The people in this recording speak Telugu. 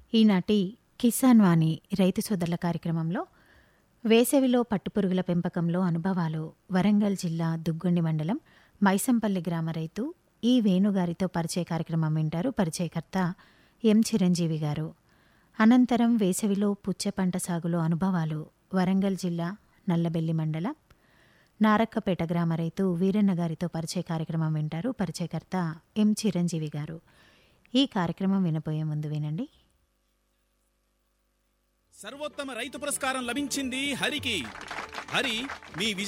ఈనాటి కిసాన్ వాణి రైతు సోదరుల కార్యక్రమంలో వేసవిలో పట్టుపురుగుల పెంపకంలో అనుభవాలు వరంగల్ జిల్లా దుగ్గొండి మండలం మైసంపల్లి గ్రామ రైతు ఈ వేణుగారితో పరిచయ కార్యక్రమం వింటారు పరిచయకర్త ఎం చిరంజీవి గారు అనంతరం వేసవిలో పుచ్చ పంట సాగులో అనుభవాలు వరంగల్ జిల్లా నల్లబెల్లి మండలం నారక్కపేట గ్రామ రైతు వీరన్న గారితో పరిచయ కార్యక్రమం వింటారు పరిచయకర్త ఎం చిరంజీవి గారు ఈ కార్యక్రమం వినబోయే ముందు వినండి సర్వోత్తమ రైతు పురస్కారం లభించింది హరికి హరి మీ విజయ